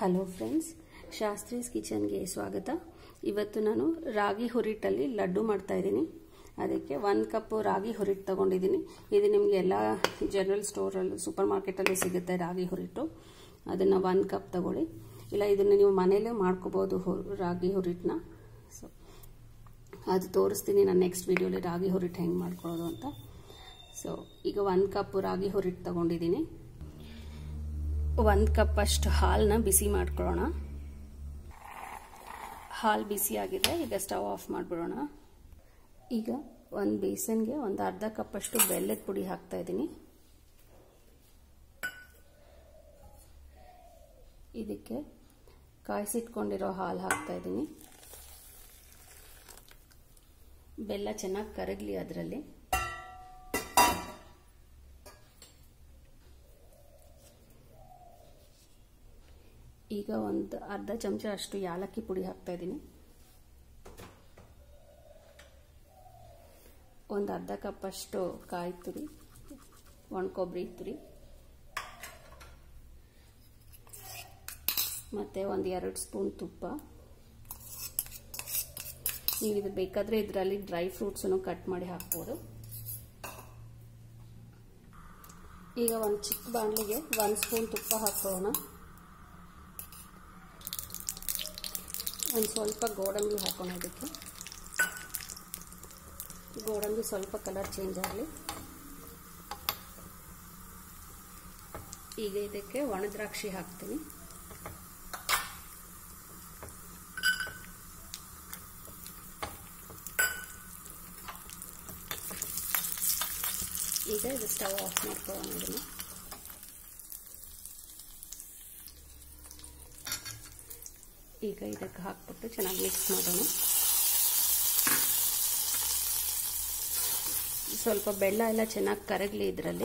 hello friends ಶಾಸ್ತ್ರೀಸ್ ಕಿಚನ್ಗೆ ಸ್ವಾಗತ ಇವತ್ತು ನಾನು ರಾಗಿ ಹುರಿಟ್ಟಲ್ಲಿ ಲಡ್ಡು ಮಾಡ್ತಾ ಇದ್ದೀನಿ ಅದಕ್ಕೆ ಒಂದು ಕಪ್ ರಾಗಿ ಹುರಿಟ್ಟು ತಗೊಂಡಿದ್ದೀನಿ ಇದು ನಿಮಗೆ ಎಲ್ಲ ಜನರಲ್ ಸ್ಟೋರಲ್ಲೂ ಸೂಪರ್ ಮಾರ್ಕೆಟಲ್ಲೂ ಸಿಗುತ್ತೆ ರಾಗಿ ಹುರಿಟ್ಟು ಅದನ್ನು ಒಂದು ಕಪ್ ತಗೊಳ್ಳಿ ಇಲ್ಲ ಇದನ್ನು ನೀವು ಮನೇಲೇ ಮಾಡ್ಕೋಬೋದು ರಾಗಿ ಹುರಿಟ್ಟನ್ನ ಸೊ ಅದು ತೋರಿಸ್ತೀನಿ ನಾನು ನೆಕ್ಸ್ಟ್ ವೀಡಿಯೋಲಿ ರಾಗಿ ಹುರಿಟ್ಟು ಹೆಂಗೆ ಮಾಡ್ಕೊಳ್ಳೋದು ಅಂತ ಸೊ ಈಗ ಒಂದು ಕಪ್ ರಾಗಿ ಹುರಿಟ್ಟು ತಗೊಂಡಿದ್ದೀನಿ ಒಂದು ಕಪ್ ಅಷ್ಟು ಹಾಲನ್ನ ಬಿಸಿ ಮಾಡ್ಕೊಳ್ಳೋಣ ಹಾಲು ಬಿಸಿ ಆಗಿದೆ ಈಗ ಸ್ಟವ್ ಆಫ್ ಮಾಡಿಬಿಡೋಣ ಈಗ ಒಂದು ಬೇಸನ್ಗೆ ಒಂದು ಅರ್ಧ ಕಪ್ಪಷ್ಟು ಬೆಲ್ಲದ ಪುಡಿ ಹಾಕ್ತಾ ಇದ್ದೀನಿ ಇದಕ್ಕೆ ಕಾಯಿಸಿಟ್ಕೊಂಡಿರೋ ಹಾಲು ಹಾಕ್ತಾ ಇದ್ದೀನಿ ಬೆಲ್ಲ ಚೆನ್ನಾಗಿ ಕರಗಲಿ ಅದರಲ್ಲಿ ಈಗ ಒಂದು ಅರ್ಧ ಚಮಚ ಅಷ್ಟು ಯಾಲಕ್ಕಿ ಪುಡಿ ಹಾಕ್ತಾ ಇದ್ದೀನಿ ಒಂದು ಅರ್ಧ ಕಪ್ ಅಷ್ಟು ಕಾಯಿ ತುರಿ ಒಣ ಕೊಬ್ಬರಿ ತುರಿ ಮತ್ತು ಒಂದು ಎರಡು ಸ್ಪೂನ್ ತುಪ್ಪ ನೀವು ಇದು ಬೇಕಾದರೆ ಇದರಲ್ಲಿ ಡ್ರೈ ಫ್ರೂಟ್ಸನ್ನು ಕಟ್ ಮಾಡಿ ಹಾಕ್ಬೋದು ಈಗ ಒಂದು ಚಿಕ್ಕ ಬಾಣಲಿಗೆ ಒಂದು ಸ್ಪೂನ್ ತುಪ್ಪ ಹಾಕೋಣ ಒಂದು ಸ್ವಲ್ಪ ಗೋಡಂಬಿ ಹಾಕೋಣ ಇದಕ್ಕೆ ಗೋಡಂಬಿ ಸ್ವಲ್ಪ ಕಲರ್ ಚೇಂಜ್ ಆಗಲಿ ಈಗ ಇದಕ್ಕೆ ಒಣ ದ್ರಾಕ್ಷಿ ಹಾಕ್ತೀನಿ ಈಗ ಇದು ಸ್ಟವ್ ಆಫ್ ಮಾಡ್ಕೊಳ್ಳೋಣ ಇದನ್ನು ಈಗ ಇದಕ್ಕೆ ಹಾಕ್ಬಿಟ್ಟು ಚೆನ್ನಾಗಿ ಮಿಕ್ಸ್ ಮಾಡೋಣ ಸ್ವಲ್ಪ ಬೆಲ್ಲ ಎಲ್ಲ ಚೆನ್ನಾಗಿ ಕರಗಲಿ ಇದರಲ್ಲಿ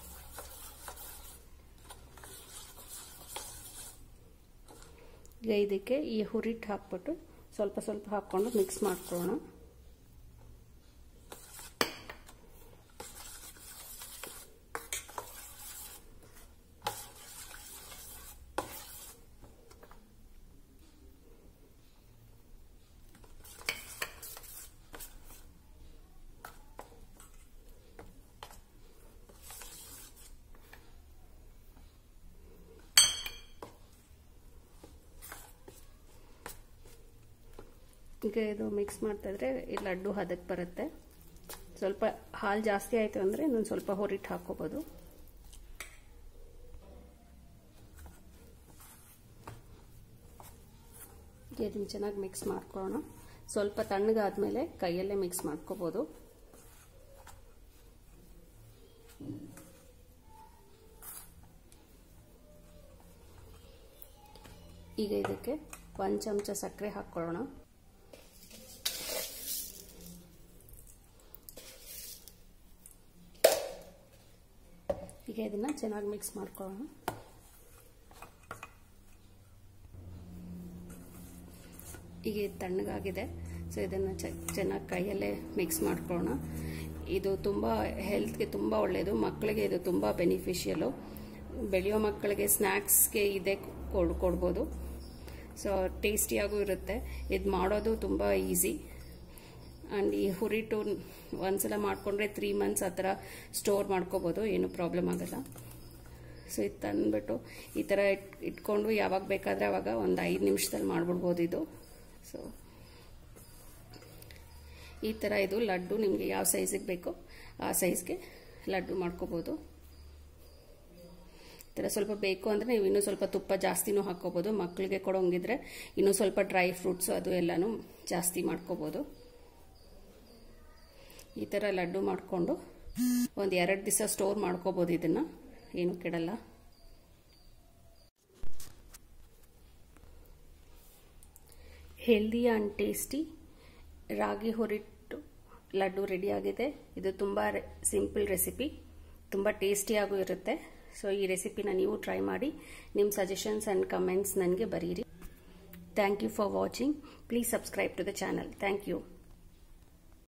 ಈಗ ಇದಕ್ಕೆ ಈ ಹುರಿಟ್ಟು ಹಾಕ್ಬಿಟ್ಟು ಸ್ವಲ್ಪ ಸ್ವಲ್ಪ ಹಾಕ್ಕೊಂಡು ಮಿಕ್ಸ್ ಮಾಡ್ಕೊಳ್ಳೋಣ ಈಗ ಇದು ಮಿಕ್ಸ್ ಮಾಡ್ತಾ ಇದ್ರೆ ಈ ಲಡ್ಡು ಹದಕ್ಕೆ ಬರುತ್ತೆ ಸ್ವಲ್ಪ ಹಾಲು ಜಾಸ್ತಿ ಆಯಿತು ಅಂದರೆ ಇನ್ನೊಂದು ಸ್ವಲ್ಪ ಹೊರಿಟ್ಟು ಹಾಕೋಬೋದು ಇದನ್ನು ಚೆನ್ನಾಗಿ ಮಿಕ್ಸ್ ಮಾಡ್ಕೊಳ್ಳೋಣ ಸ್ವಲ್ಪ ತಣ್ಣಗಾದ್ಮೇಲೆ ಕೈಯಲ್ಲೇ ಮಿಕ್ಸ್ ಮಾಡ್ಕೋಬೋದು ಈಗ ಇದಕ್ಕೆ ಒಂದು ಚಮಚ ಸಕ್ಕರೆ ಹಾಕ್ಕೊಳ್ಳೋಣ ಈಗ ಇದನ್ನ ಚೆನ್ನಾಗಿ ಮಿಕ್ಸ್ ಮಾಡ್ಕೊಳ್ಳೋಣ ಈಗ ಇದು ತಣ್ಣಗಾಗಿದೆ ಸೊ ಇದನ್ನು ಚೆನ್ನಾಗಿ ಕೈಯಲ್ಲೇ ಮಿಕ್ಸ್ ಮಾಡ್ಕೊಳ್ಳೋಣ ಇದು ತುಂಬ ಹೆಲ್ತ್ಗೆ ತುಂಬ ಒಳ್ಳೆಯದು ಮಕ್ಕಳಿಗೆ ಇದು ತುಂಬ ಬೆನಿಫಿಷಿಯಲು ಬೆಳೆಯೋ ಮಕ್ಕಳಿಗೆ ಸ್ನ್ಯಾಕ್ಸ್ಗೆ ಇದೇ ಕೊಡ್ ಕೊಡ್ಬೋದು ಸೊ ಟೇಸ್ಟಿಯಾಗೂ ಇರುತ್ತೆ ಇದು ಮಾಡೋದು ತುಂಬ ಈಸಿ ಆ್ಯಂಡ್ ಈ ಹುರಿಟು ಒಂದ್ಸಲ ಮಾಡಿಕೊಂಡ್ರೆ ತ್ರೀ ಮಂತ್ಸ್ ಆ ಥರ ಸ್ಟೋರ್ ಮಾಡ್ಕೋಬೋದು ಏನು ಪ್ರಾಬ್ಲಮ್ ಆಗೋಲ್ಲ ಸೊ ಇದು ತಂದುಬಿಟ್ಟು ಈ ಥರ ಇಟ್ ಇಟ್ಕೊಂಡು ಯಾವಾಗ ಬೇಕಾದರೆ ಅವಾಗ ಒಂದು ಐದು ನಿಮಿಷದಲ್ಲಿ ಮಾಡಿಬಿಡ್ಬೋದು ಇದು ಸೊ ಈ ಥರ ಇದು ಲಡ್ಡು ನಿಮಗೆ ಯಾವ ಸೈಜಿಗೆ ಬೇಕೋ ಆ ಸೈಜ್ಗೆ ಲಡ್ಡು ಮಾಡ್ಕೋಬೋದು ಈ ಥರ ಸ್ವಲ್ಪ ಬೇಕು ಅಂದರೆ ನೀವು ಇನ್ನೂ ಸ್ವಲ್ಪ ತುಪ್ಪ ಜಾಸ್ತಿನೂ ಹಾಕ್ಕೋಬೋದು ಮಕ್ಕಳಿಗೆ ಕೊಡೋಂಗಿದ್ರೆ ಇನ್ನೂ ಸ್ವಲ್ಪ ಡ್ರೈ ಫ್ರೂಟ್ಸು ಅದು ಎಲ್ಲನೂ ಜಾಸ್ತಿ ಮಾಡ್ಕೋಬೋದು ಈ ಥರ ಲಡ್ಡು ಮಾಡಿಕೊಂಡು ಒಂದು ಎರಡು ದಿವಸ ಸ್ಟೋರ್ ಮಾಡ್ಕೋಬೋದು ಇದನ್ನು ಏನು ಕೆಡಲ್ಲ ಹೆಲ್ದಿ ಆ್ಯಂಡ್ ಟೇಸ್ಟಿ ರಾಗಿ ಹುರಿಟ್ಟು ಲಡ್ಡು ರೆಡಿಯಾಗಿದೆ ಇದು ತುಂಬ ಸಿಂಪಲ್ ರೆಸಿಪಿ ತುಂಬ ಟೇಸ್ಟಿಯಾಗೂ ಇರುತ್ತೆ ಸೊ ಈ ರೆಸಿಪಿನ ನೀವು ಟ್ರೈ ಮಾಡಿ ನಿಮ್ಮ ಸಜೆಷನ್ಸ್ ಆ್ಯಂಡ್ ಕಮೆಂಟ್ಸ್ ನನಗೆ ಬರೀರಿ thank you for watching please subscribe to the channel thank you